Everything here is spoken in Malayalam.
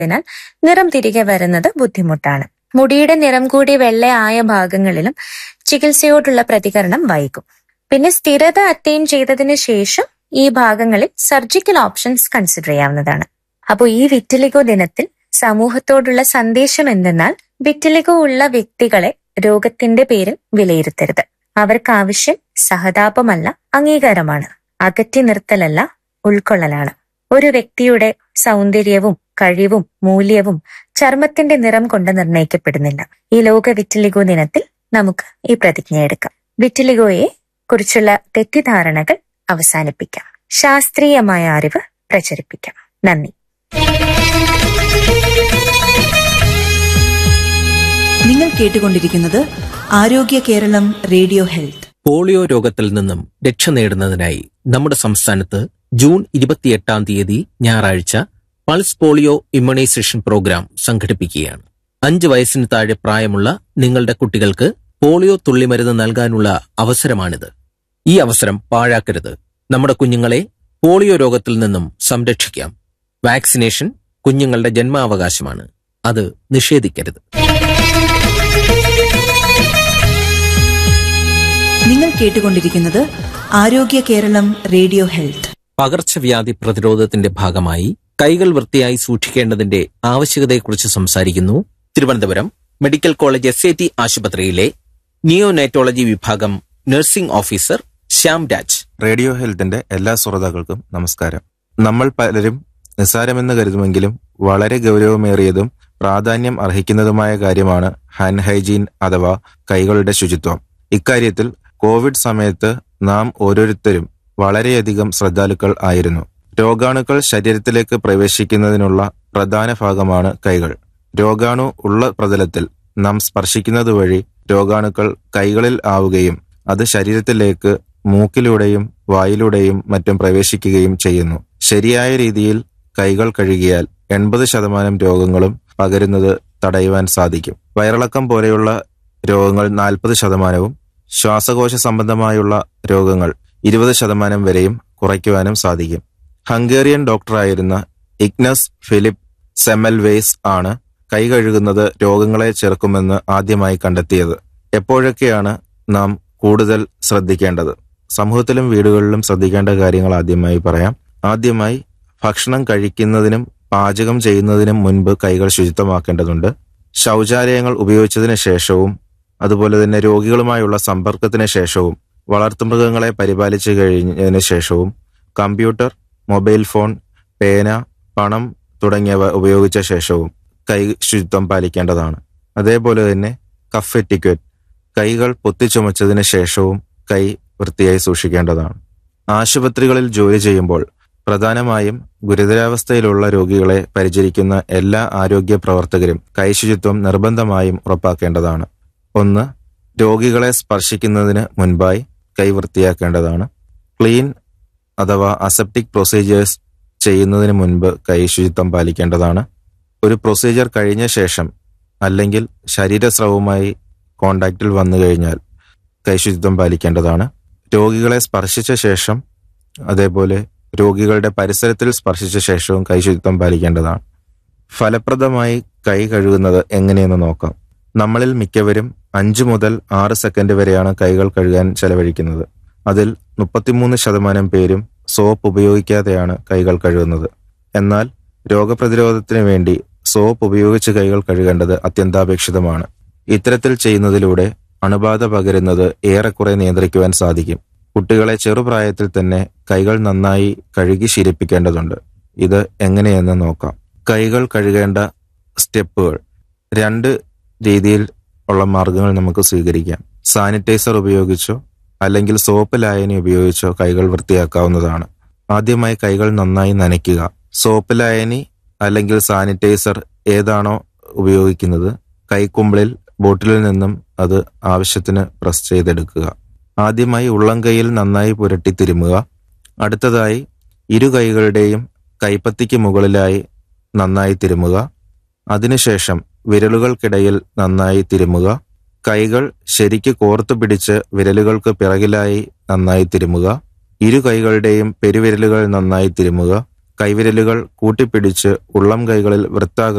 അതിനാൽ നിറം തിരികെ വരുന്നത് ബുദ്ധിമുട്ടാണ് മുടിയുടെ നിറം കൂടി വെള്ളയായ ഭാഗങ്ങളിലും ചികിത്സയോടുള്ള പ്രതികരണം വൈകും പിന്നെ സ്ഥിരത അറ്റൈൻ ചെയ്തതിന് ശേഷം ഈ ഭാഗങ്ങളിൽ സർജിക്കൽ ഓപ്ഷൻസ് കൺസിഡർ ചെയ്യാവുന്നതാണ് അപ്പോൾ ഈ വിറ്റിലിഗോ ദിനത്തിൽ സമൂഹത്തോടുള്ള സന്ദേശം എന്തെന്നാൽ വിറ്റിലിഗോ ഉള്ള വ്യക്തികളെ രോഗത്തിന്റെ പേരിൽ വിലയിരുത്തരുത് അവർക്ക് ആവശ്യം സഹതാപമല്ല അംഗീകാരമാണ് അകറ്റി നിർത്തലല്ല ഉൾക്കൊള്ളലാണ് ഒരു വ്യക്തിയുടെ സൗന്ദര്യവും കഴിവും മൂല്യവും ചർമ്മത്തിന്റെ നിറം കൊണ്ട് നിർണ്ണയിക്കപ്പെടുന്നില്ല ഈ ലോക വിറ്റിലിഗോ ദിനത്തിൽ നമുക്ക് ഈ പ്രതിജ്ഞ എടുക്കാം വിറ്റിലിഗോയെ കുറിച്ചുള്ള തെറ്റിദ്ധാരണകൾ അവസാനിപ്പിക്കാം ശാസ്ത്രീയമായ അറിവ് പ്രചരിപ്പിക്കാം നന്ദി നിങ്ങൾ കേട്ടുകൊണ്ടിരിക്കുന്നത് ആരോഗ്യ കേരളം റേഡിയോ ഹെൽത്ത് പോളിയോ രോഗത്തിൽ നിന്നും രക്ഷ നേടുന്നതിനായി നമ്മുടെ സംസ്ഥാനത്ത് ജൂൺ ഇരുപത്തിയെട്ടാം തീയതി ഞായറാഴ്ച പൾസ് പോളിയോ ഇമ്മ്യൂണൈസേഷൻ പ്രോഗ്രാം സംഘടിപ്പിക്കുകയാണ് അഞ്ച് വയസ്സിന് താഴെ പ്രായമുള്ള നിങ്ങളുടെ കുട്ടികൾക്ക് പോളിയോ തുള്ളിമരുന്ന് നൽകാനുള്ള അവസരമാണിത് ഈ അവസരം പാഴാക്കരുത് നമ്മുടെ കുഞ്ഞുങ്ങളെ പോളിയോ രോഗത്തിൽ നിന്നും സംരക്ഷിക്കാം വാക്സിനേഷൻ കുഞ്ഞുങ്ങളുടെ ജന്മാവകാശമാണ് അത് നിഷേധിക്കരുത് നിങ്ങൾ കേട്ടുകൊണ്ടിരിക്കുന്നത് ആരോഗ്യ കേരളം റേഡിയോ ഹെൽത്ത് പകർച്ചവ്യാധി പ്രതിരോധത്തിന്റെ ഭാഗമായി കൈകൾ വൃത്തിയായി സൂക്ഷിക്കേണ്ടതിന്റെ ആവശ്യകതയെക്കുറിച്ച് സംസാരിക്കുന്നു Thiruvananthapuram medical college S I T ആശുപത്രിയിലെ നിയോനൈറ്റോളജി വിഭാഗം nursing officer Shyam Raj radio ഹെൽത്തിന്റെ എല്ലാ ശ്രോതാക്കൾക്കും നമസ്കാരം നമ്മൾ പലരും നിസ്സാരമെന്ന് കരുതുമെങ്കിലും വളരെ ഗൗരവമേറിയതും പ്രാധാന്യം അർഹിക്കുന്നതുമായ കാര്യമാണ് ഹാൻഡ് ഹൈജീൻ അഥവാ കൈകളുടെ ശുചിത്വം ഇക്കാര്യത്തിൽ കോവിഡ് സമയത്ത് നാം ഓരോരുത്തരും വളരെയധികം ശ്രദ്ധാലുക്കൾ ആയിരുന്നു രോഗാണുക്കൾ ശരീരത്തിലേക്ക് പ്രവേശിക്കുന്നതിനുള്ള പ്രധാന ഭാഗമാണ് കൈകൾ രോഗാണു ഉള്ള പ്രതലത്തിൽ നാം സ്പർശിക്കുന്നത് വഴി രോഗാണുക്കൾ കൈകളിൽ ആവുകയും അത് ശരീരത്തിലേക്ക് മൂക്കിലൂടെയും വായിലൂടെയും മറ്റും പ്രവേശിക്കുകയും ചെയ്യുന്നു ശരിയായ രീതിയിൽ കൈകൾ കഴുകിയാൽ എൺപത് ശതമാനം രോഗങ്ങളും പകരുന്നത് തടയുവാൻ സാധിക്കും വയറിളക്കം പോലെയുള്ള രോഗങ്ങൾ നാൽപ്പത് ശതമാനവും ശ്വാസകോശ സംബന്ധമായുള്ള രോഗങ്ങൾ ഇരുപത് ശതമാനം വരെയും കുറയ്ക്കുവാനും സാധിക്കും ഹംഗേറിയൻ ഡോക്ടറായിരുന്ന ഇഗ്നസ് ഫിലിപ്പ് സെമൽവേസ് ആണ് കൈ കഴുകുന്നത് രോഗങ്ങളെ ചെറുക്കുമെന്ന് ആദ്യമായി കണ്ടെത്തിയത് എപ്പോഴൊക്കെയാണ് നാം കൂടുതൽ ശ്രദ്ധിക്കേണ്ടത് സമൂഹത്തിലും വീടുകളിലും ശ്രദ്ധിക്കേണ്ട കാര്യങ്ങൾ ആദ്യമായി പറയാം ആദ്യമായി ഭക്ഷണം കഴിക്കുന്നതിനും പാചകം ചെയ്യുന്നതിനും മുൻപ് കൈകൾ ശുചിത്വമാക്കേണ്ടതുണ്ട് ശൗചാലയങ്ങൾ ഉപയോഗിച്ചതിന് ശേഷവും അതുപോലെ തന്നെ രോഗികളുമായുള്ള സമ്പർക്കത്തിന് ശേഷവും വളർത്തുമൃഗങ്ങളെ പരിപാലിച്ചു കഴിഞ്ഞതിന് ശേഷവും കമ്പ്യൂട്ടർ മൊബൈൽ ഫോൺ പേന പണം തുടങ്ങിയവ ഉപയോഗിച്ച ശേഷവും കൈ ശുചിത്വം പാലിക്കേണ്ടതാണ് അതേപോലെ തന്നെ കഫ് എറ്റിക്വറ്റ് കൈകൾ പൊത്തിച്ചുമച്ചതിന് ശേഷവും കൈ വൃത്തിയായി സൂക്ഷിക്കേണ്ടതാണ് ആശുപത്രികളിൽ ജോലി ചെയ്യുമ്പോൾ പ്രധാനമായും ഗുരുതരാവസ്ഥയിലുള്ള രോഗികളെ പരിചരിക്കുന്ന എല്ലാ ആരോഗ്യ പ്രവർത്തകരും കൈശുചിത്വം നിർബന്ധമായും ഉറപ്പാക്കേണ്ടതാണ് ഒന്ന് രോഗികളെ സ്പർശിക്കുന്നതിന് മുൻപായി കൈ വൃത്തിയാക്കേണ്ടതാണ് ക്ലീൻ അഥവാ അസെപ്റ്റിക് പ്രൊസീജിയേഴ്സ് ചെയ്യുന്നതിന് മുൻപ് കൈ ശുചിത്വം പാലിക്കേണ്ടതാണ് ഒരു പ്രൊസീജിയർ കഴിഞ്ഞ ശേഷം അല്ലെങ്കിൽ ശരീരസ്രവവുമായി കോണ്ടാക്റ്റിൽ വന്നു കഴിഞ്ഞാൽ കൈശുചിത്വം പാലിക്കേണ്ടതാണ് രോഗികളെ സ്പർശിച്ച ശേഷം അതേപോലെ രോഗികളുടെ പരിസരത്തിൽ സ്പർശിച്ച ശേഷവും കൈശുചിത്വം പാലിക്കേണ്ടതാണ് ഫലപ്രദമായി കൈ കഴുകുന്നത് എങ്ങനെയെന്ന് നോക്കാം നമ്മളിൽ മിക്കവരും അഞ്ച് മുതൽ ആറ് സെക്കൻഡ് വരെയാണ് കൈകൾ കഴുകാൻ ചെലവഴിക്കുന്നത് അതിൽ മുപ്പത്തിമൂന്ന് ശതമാനം പേരും സോപ്പ് ഉപയോഗിക്കാതെയാണ് കൈകൾ കഴുകുന്നത് എന്നാൽ രോഗപ്രതിരോധത്തിന് വേണ്ടി സോപ്പ് ഉപയോഗിച്ച് കൈകൾ കഴുകേണ്ടത് അത്യന്താപേക്ഷിതമാണ് ഇത്തരത്തിൽ ചെയ്യുന്നതിലൂടെ അണുബാധ പകരുന്നത് ഏറെക്കുറെ നിയന്ത്രിക്കുവാൻ സാധിക്കും കുട്ടികളെ ചെറുപ്രായത്തിൽ തന്നെ കൈകൾ നന്നായി കഴുകി ശീലിപ്പിക്കേണ്ടതുണ്ട് ഇത് എങ്ങനെയെന്ന് നോക്കാം കൈകൾ കഴുകേണ്ട സ്റ്റെപ്പുകൾ രണ്ട് രീതിയിൽ ഉള്ള മാർഗങ്ങൾ നമുക്ക് സ്വീകരിക്കാം സാനിറ്റൈസർ ഉപയോഗിച്ചോ അല്ലെങ്കിൽ സോപ്പ് ലായനി ഉപയോഗിച്ചോ കൈകൾ വൃത്തിയാക്കാവുന്നതാണ് ആദ്യമായി കൈകൾ നന്നായി നനയ്ക്കുക സോപ്പ് ലായനി അല്ലെങ്കിൽ സാനിറ്റൈസർ ഏതാണോ ഉപയോഗിക്കുന്നത് കൈക്കുമ്പിളിൽ ബോട്ടിലിൽ നിന്നും അത് ആവശ്യത്തിന് പ്രസ് ചെയ്തെടുക്കുക ആദ്യമായി ഉള്ളംകൈയിൽ നന്നായി പുരട്ടി തിരുമുക അടുത്തതായി ഇരു കൈകളുടെയും കൈപ്പത്തിക്ക് മുകളിലായി നന്നായി തിരുമുക അതിനുശേഷം വിരലുകൾക്കിടയിൽ നന്നായി തിരുമുക കൈകൾ ശരിക്ക് കോർത്തു പിടിച്ച് വിരലുകൾക്ക് പിറകിലായി നന്നായി തിരുമുക ഇരു കൈകളുടെയും പെരുവിരലുകൾ നന്നായി തിരുമുക കൈവിരലുകൾ കൂട്ടിപ്പിടിച്ച് ഉള്ളം കൈകളിൽ വൃത്താകൃതി